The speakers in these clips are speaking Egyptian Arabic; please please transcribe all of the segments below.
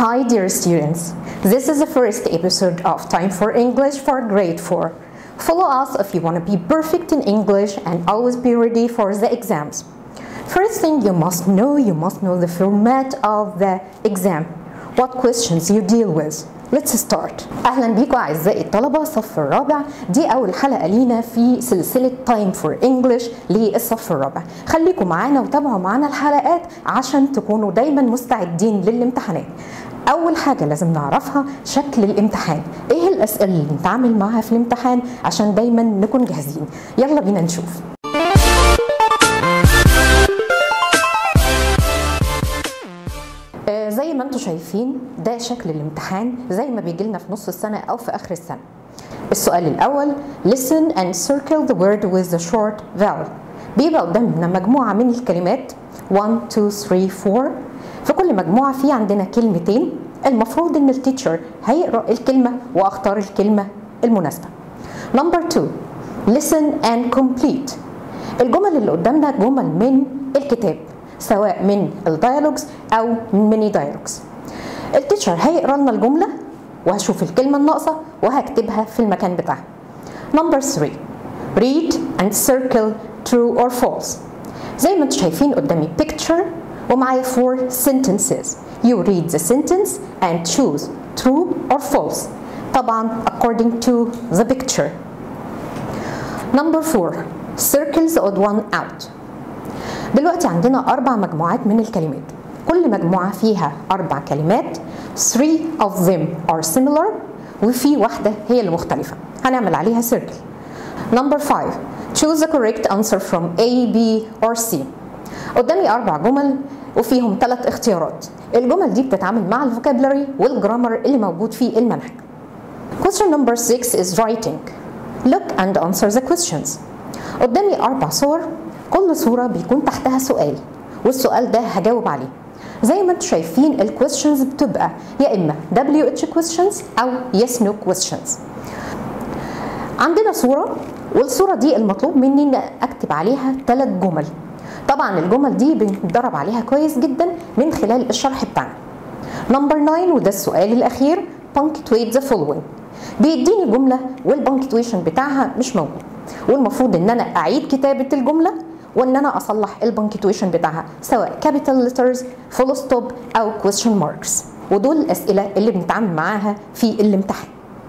Hi, dear students. This is the first episode of Time for English for grade 4. Follow us if you want to be perfect in English and always be ready for the exams. First thing you must know, you must know the format of the exam. What questions you deal with. Let's start. اهلا بيكم اعزائي الطلبه الصف الرابع دي اول حلقه لينا في سلسله تايم فور انجلش للصف الرابع خليكم معانا وتابعوا معانا الحلقات عشان تكونوا دايما مستعدين للامتحانات اول حاجه لازم نعرفها شكل الامتحان ايه الاسئله اللي نتعامل معاها في الامتحان عشان دايما نكون جاهزين يلا بينا نشوف آه، زي ما انتم شايفين ده شكل الامتحان زي ما بيجي لنا في نص السنه او في اخر السنه السؤال الاول listen and circle the word with the short vowel بيبقى قدامنا مجموعه من الكلمات 1 2 3 4 في كل مجموعه في عندنا كلمتين المفروض ان التيتشر هيقرا الكلمه واختار الكلمه المناسبه نمبر 2 listen and complete الجمل اللي قدامنا جمل من الكتاب سواء من الديالوجز او من ميني ديالوجز التيتشر هيقرا لنا الجمله وهشوف الكلمه الناقصه وهكتبها في المكان بتاعها نمبر 3 read and circle true or false زي ما انتم شايفين قدامي picture ومعايا four sentences you read the sentence and choose true or false طبعا according to the picture number 4 circle the odd one out دلوقتي عندنا أربع مجموعات من الكلمات كل مجموعة فيها أربع كلمات three of them are similar وفي واحدة هي اللي مختلفة هنعمل عليها circle number five choose the correct answer from A, B or C قدامي أربع جمل وفيهم ثلاث اختيارات الجمل دي بتتعامل مع الفوكابلري والجرامر اللي موجود في المنهج question number six is writing look and answer the questions قدامي أربع صور كل صورة بيكون تحتها سؤال والسؤال ده هجاوب عليه زي ما انتم شايفين الكويشنز بتبقى يا اما WH questions او yes no questions عندنا صورة والصورة دي المطلوب مني ان اكتب عليها ثلاث جمل طبعا الجمل دي بنتدرب عليها كويس جدا من خلال الشرح بتاعنا نمبر 9 وده السؤال الاخير punctuate the following بيديني جملة والبنكتويشن بتاعها مش موجود والمفروض ان انا اعيد كتابة الجملة وان انا اصلح البنكتويشن بتاعها سواء capital letters full stop او question marks ودول الاسئلة اللي بنتعامل معاها في الامتحان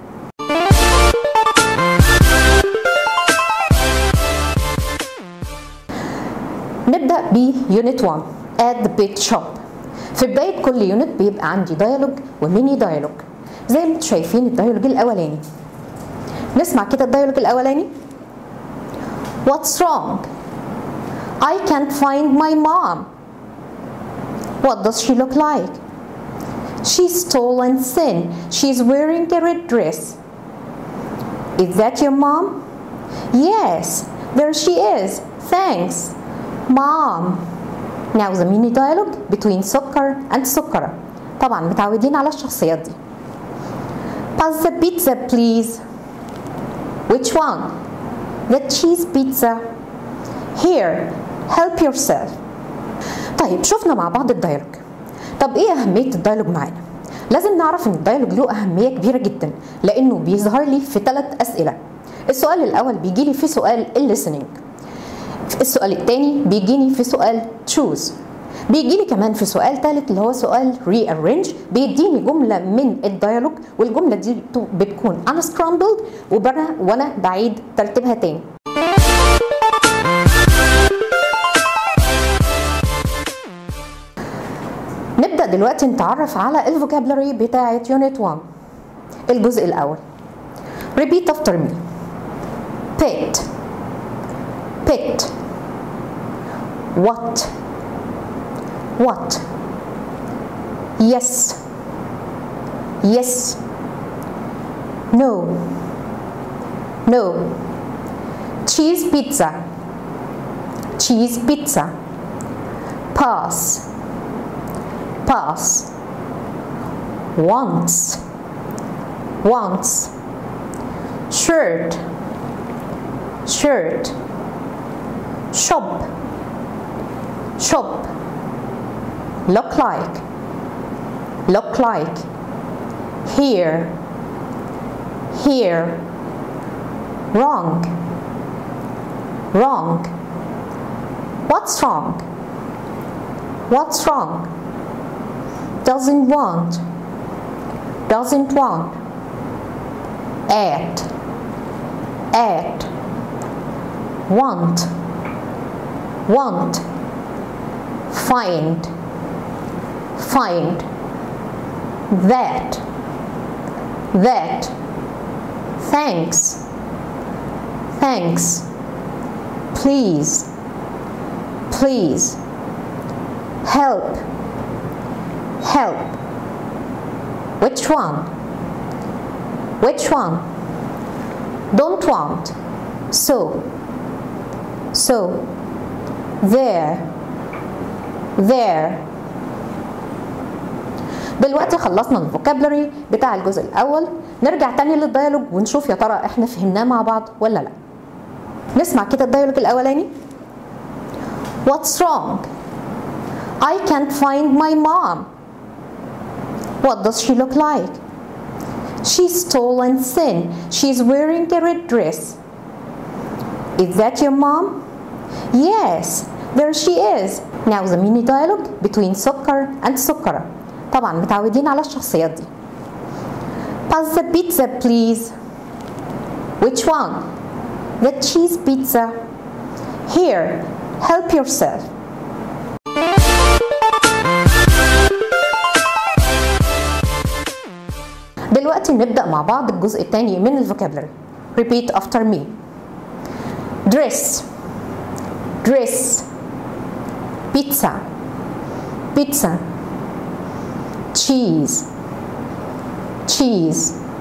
نبدأ ب unit 1 at the pet shop في بداية كل يونت بيبقى عندي ديالوج وميني ديالوج زي ما انتم شايفين الديالوج الاولاني نسمع كده الديالوج الاولاني What's wrong? I can't find my mom. What does she look like? She's tall and thin. She's wearing a red dress. Is that your mom? Yes, there she is. Thanks. Mom. Now the mini dialogue between سكر and سكرة. طبعا متعودين على الشخصيات دي. Pass the pizza please. Which one? The cheese pizza. Here, help yourself. طيب شفنا مع بعض الديالوج. طب ايه أهمية الديالوج معانا؟ لازم نعرف ان الديالوج له أهمية كبيرة جدا لأنه بيظهر لي في ثلاث أسئلة. السؤال الأول بيجي لي في سؤال الليسننج. السؤال الثاني بيجيني في سؤال choose. بيجي لي كمان في سؤال ثالث اللي هو سؤال rearrange بيديني جملة من الديالوج والجملة دي بتكون unscrambled وبنا وانا بعيد ترتيبها تاني نبدأ دلوقتي نتعرف على الفوكابلري بتاعة يونت 1 الجزء الأول repeat after me pet pet what what yes yes no no cheese pizza cheese pizza pass pass once once shirt shirt shop shop look like look like here here wrong wrong what's wrong what's wrong doesn't want doesn't want act act want want find find that that thanks thanks please please help help which one which one don't want so so there there دلوقتي خلصنا الفوكابلري بتاع الجزء الاول نرجع تاني للديالوج ونشوف يا ترى احنا فهمناه مع بعض ولا لا نسمع كده الديالوج الاولاني What's wrong? I can't find my mom. What does she look like? She's tall and thin. She's wearing a red dress. Is that your mom? Yes, there she is. Now the mini dialogue between سكر and سكرة. طبعا متعودين على الشخصيات دي. Pass the pizza please. Which one? The cheese pizza. Here, help yourself. دلوقتي نبدأ مع بعض الجزء الثاني من الفوكابلري. Repeat after me. Dress. Dress. Pizza. Pizza. Cheese. Cheese.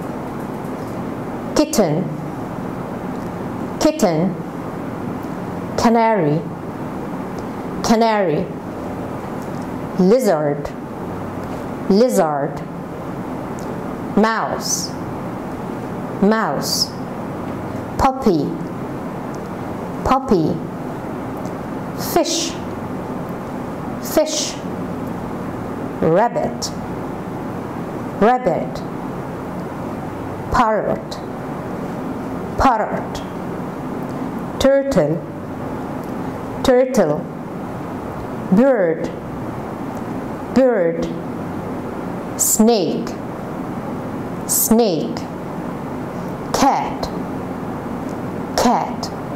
Kitten. Kitten. Canary. Canary. Lizard. Lizard. Mouse. Mouse. Puppy. Puppy. Fish. Fish. Rabbit. Rabbit. Parrot. Parrot. Turtle. Turtle. Bird. Bird. Snake. Snake. Cat. Cat.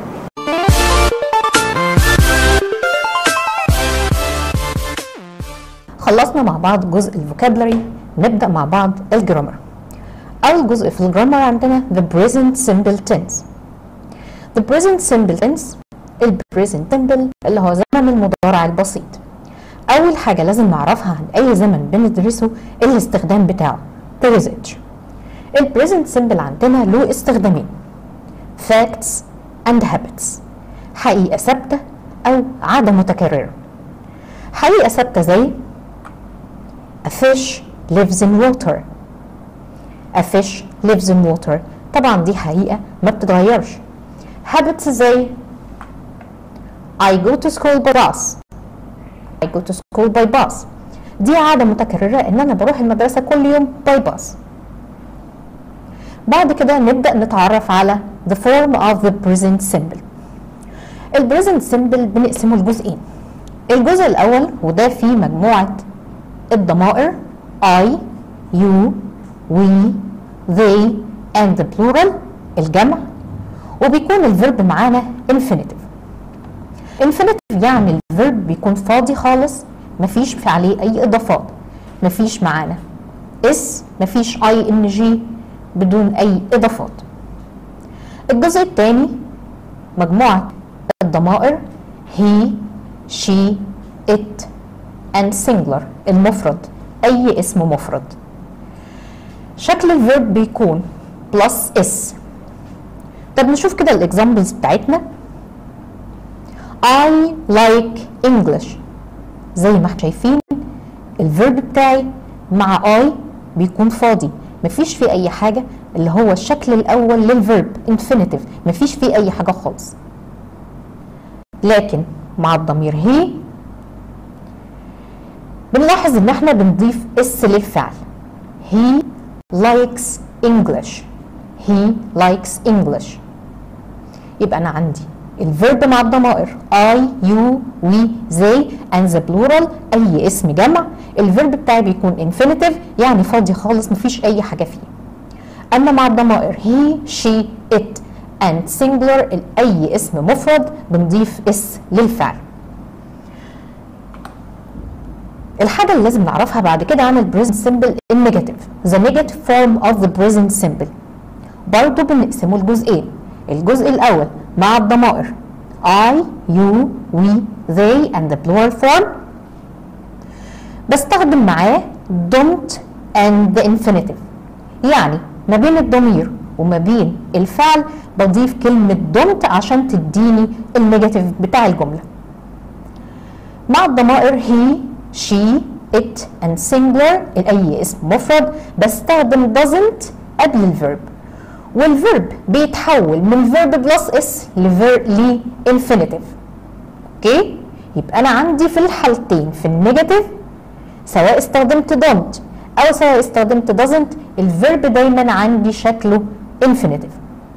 خلصنا مع بعض جزء الفوكابلري نبدأ مع بعض الجرامر أول جزء في الجرامر عندنا the present simple tense the present simple tense ال present simple اللي هو زمن المضارع البسيط أول حاجة لازم نعرفها عن أي زمن بندرسه الاستخدام بتاعه the usage ال present simple عندنا له استخدامين facts and habits حقيقة ثابتة أو عادة متكررة حقيقة ثابتة زي A fish lives in water. A fish lives in water. طبعا دي حقيقة ما بتتغيرش. Habits زي I go to school by bus. I go to school by bus. دي عادة متكررة إن أنا بروح المدرسة كل يوم by bus. بعد كده نبدأ نتعرف على the form of the present simple. ال present simple بنقسمه لجزئين. الجزء الأول وده فيه مجموعة الضمائر I, you, we, they and the plural الجمع وبيكون الفيرب معانا infinitive infinitive يعني الفيرب بيكون فاضي خالص مفيش في عليه أي إضافات مفيش معانا اس مفيش اي ان جي بدون أي إضافات الجزء الثاني مجموعة الضمائر he, she, it and singular المفرد أي اسم مفرد شكل الفيرب بيكون بلس اس طب نشوف كده الاكزامبلز بتاعتنا I like English زي ما احنا شايفين الفيرب بتاعي مع I بيكون فاضي مفيش فيه أي حاجة اللي هو الشكل الأول للفيرب infinitive مفيش فيه أي حاجة خالص لكن مع الضمير هي بنلاحظ ان احنا بنضيف اس للفعل he likes English he likes English يبقى انا عندي الفيرب مع الضمائر I, you, we, they and the plural أي اسم جمع الفيرب بتاعي بيكون infinitive يعني فاضي خالص مفيش أي حاجة فيه أما مع الضمائر he, she, it and singular أي اسم مفرد بنضيف اس للفعل الحاجة اللي لازم نعرفها بعد كده عن البريزنت سيمبل النيجاتيف the negative form of the present simple برضه بنقسمه لجزئين الجزء الأول مع الضمائر I, you, we, they and the plural form بستخدم معاه don't and the infinitive يعني ما بين الضمير وما بين الفعل بضيف كلمة don't عشان تديني النيجاتيف بتاع الجملة مع الضمائر he, she, it and singular أي اسم مفرد بستخدم doesn't قبل الفيرب والفيرب بيتحول من فيرب بلس اس لانفينيتيف اوكي يبقى انا عندي في الحالتين في النيجاتيف سواء استخدمت don't او سواء استخدمت doesn't الفيرب دايما عندي شكله infinitive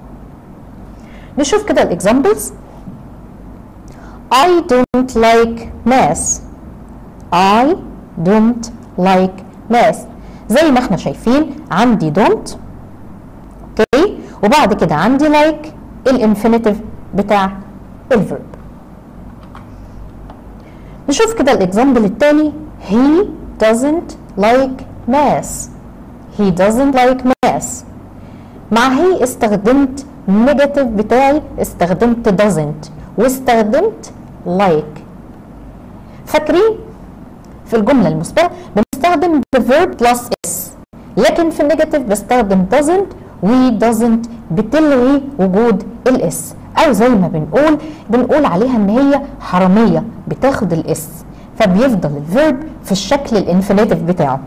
نشوف كده الاكزامبلز I don't like math I don't like math زي ما احنا شايفين عندي don't اوكي وبعد كده عندي like الانفينيتيف بتاع الفيرب نشوف كده الاكزامبل الثاني he doesn't like math he doesn't like math مع هي استخدمت نيجاتيف بتاعي استخدمت doesn't واستخدمت like فاكرين في الجملة المثبتة بنستخدم the verb plus s لكن في النيجاتيف بستخدم doesn't و doesn't بتلغي وجود الاس او زي ما بنقول بنقول عليها ان هي حراميه بتاخد الاس فبيفضل الفيرب في الشكل الانفينيتيف بتاعه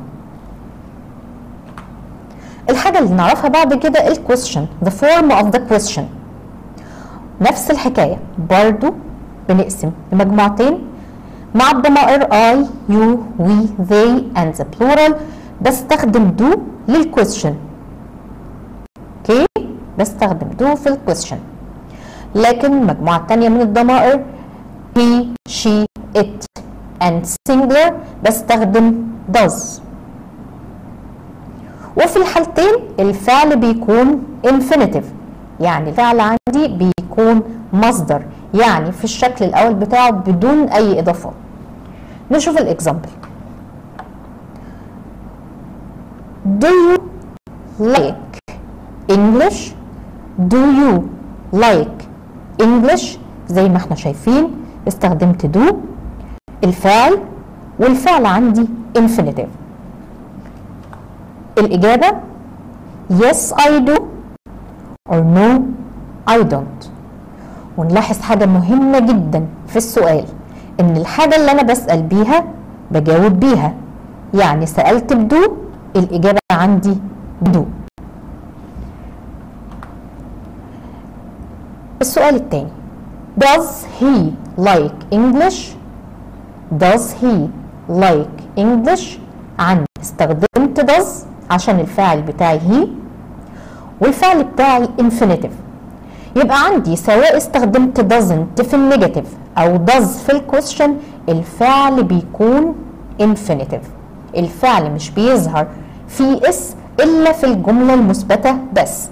الحاجه اللي نعرفها بعد كده الكويستشن the form of the question نفس الحكايه برضو بنقسم لمجموعتين مع الضمائر I, you, we, they and the plural بستخدم do للكويستشن اوكي بستخدم do في الكويستشن لكن المجموعة التانية من الضمائر he, she, it and singular بستخدم does وفي الحالتين الفعل بيكون infinitive يعني الفعل عندي بيكون مصدر يعني في الشكل الأول بتاعه بدون أي إضافات نشوف الإكزامبل Do you like English do you like English زي ما احنا شايفين استخدمت do الفعل والفعل عندي infinitive الإجابة yes I do or no I don't ونلاحظ حاجة مهمة جدا في السؤال إن الحاجة اللي أنا بسأل بيها بجاوب بيها يعني سألت بدو الإجابة عندي بدو السؤال الثاني Does he like English? Does he like English? عندي استخدمت does عشان الفاعل بتاعي he والفعل بتاعي infinitive يبقى عندي سواء استخدمت doesn't في النيجاتيف او does في الكويستشن الفعل بيكون infinitive الفعل مش بيظهر في اس الا في الجمله المثبته بس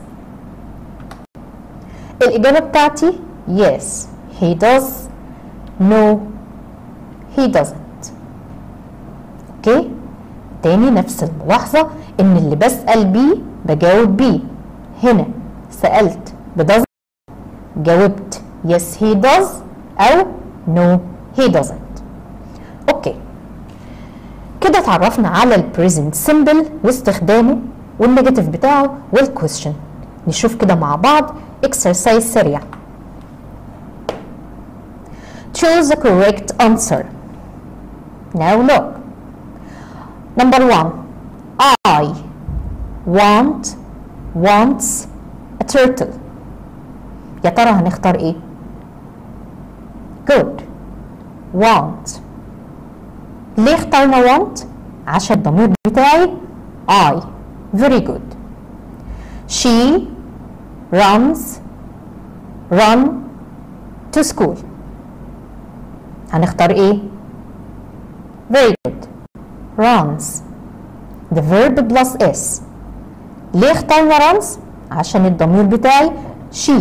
الإجابة بتاعتي yes he does no he doesn't اوكي تاني نفس الملاحظة ان اللي بسأل بيه بجاوب بيه هنا سألت ب doesn't جاوبت yes he does او no he doesn't اوكي كده اتعرفنا على البريزنت سيمبل واستخدامه والنيجاتيف بتاعه والكويستشن نشوف كده مع بعض exercise سريع choose the correct answer now look number one I want wants a turtle يا ترى هنختار ايه good want ليه اخترنا want عشان الضمير بتاعي I very good she runs run to school هنختار ايه very good runs the verb plus s ليه اخترنا runs عشان الضمير بتاعي she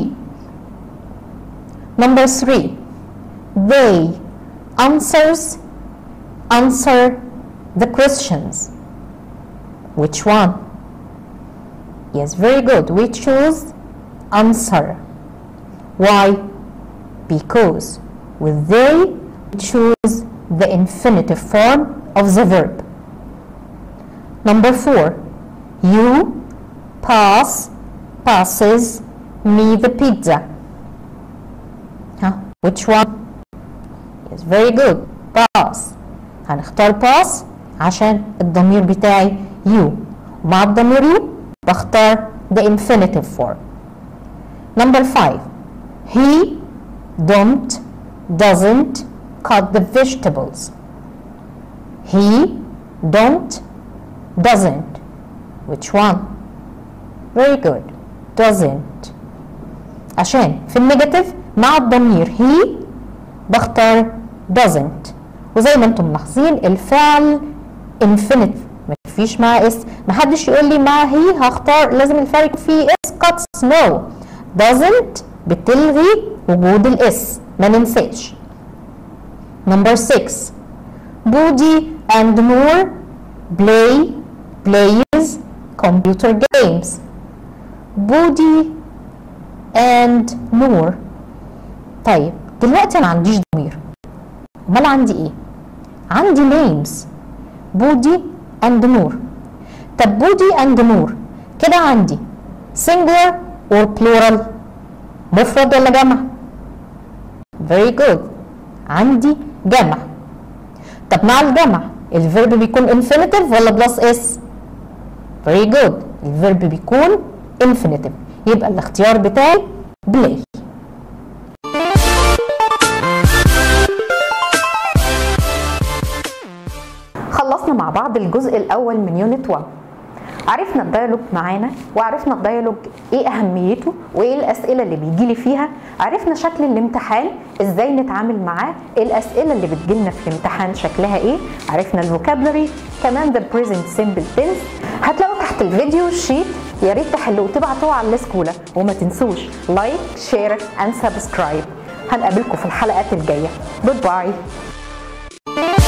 number three they answers answer the questions which one yes very good we choose answer why because with they we choose the infinitive form of the verb number four you pass passes me the pizza huh? which one yes very good pass هنختار pass عشان الضمير بتاعي you ومع الضمير you بختار the infinitive form number five he don't doesn't cut the vegetables he don't doesn't which one very good doesn't عشان في النيجاتيف مع الضمير he بختار doesn't وزي ما انتم ملاحظين الفعل infinitive مفيش معاه اس محدش يقول لي مع هي هختار لازم الفعل يكون فيه اس cuts no doesn't بتلغي وجود الاس ما ننساش number 6 Budi and Noor play plays computer games Budi and Noor طيب دلوقتي انا عنديش ضمير امال عندي ايه عندي names بودي and نور طب بودي and نور كده عندي singular or plural مفرد ولا جمع very good عندي جمع طب مع الجمع الفيرب بيكون infinitive ولا بلس اس very good الفيرب بيكون infinitive يبقى الاختيار بتاعي play خلصنا مع بعض الجزء الاول من يونت 1 عرفنا الديالوج معانا وعرفنا الديالوج ايه اهميته وايه الاسئله اللي بيجي لي فيها عرفنا شكل الامتحان ازاي نتعامل معاه الاسئله اللي بتجيلنا في الامتحان شكلها ايه عرفنا الفوكابلري كمان ذا بريزنت سيمبل تنس هتلاقوا تحت الفيديو شيت يا ريت تحلوه وتبعتوه على السكولا وما تنسوش لايك شير اند سبسكرايب هنقابلكم في الحلقات الجايه جود باي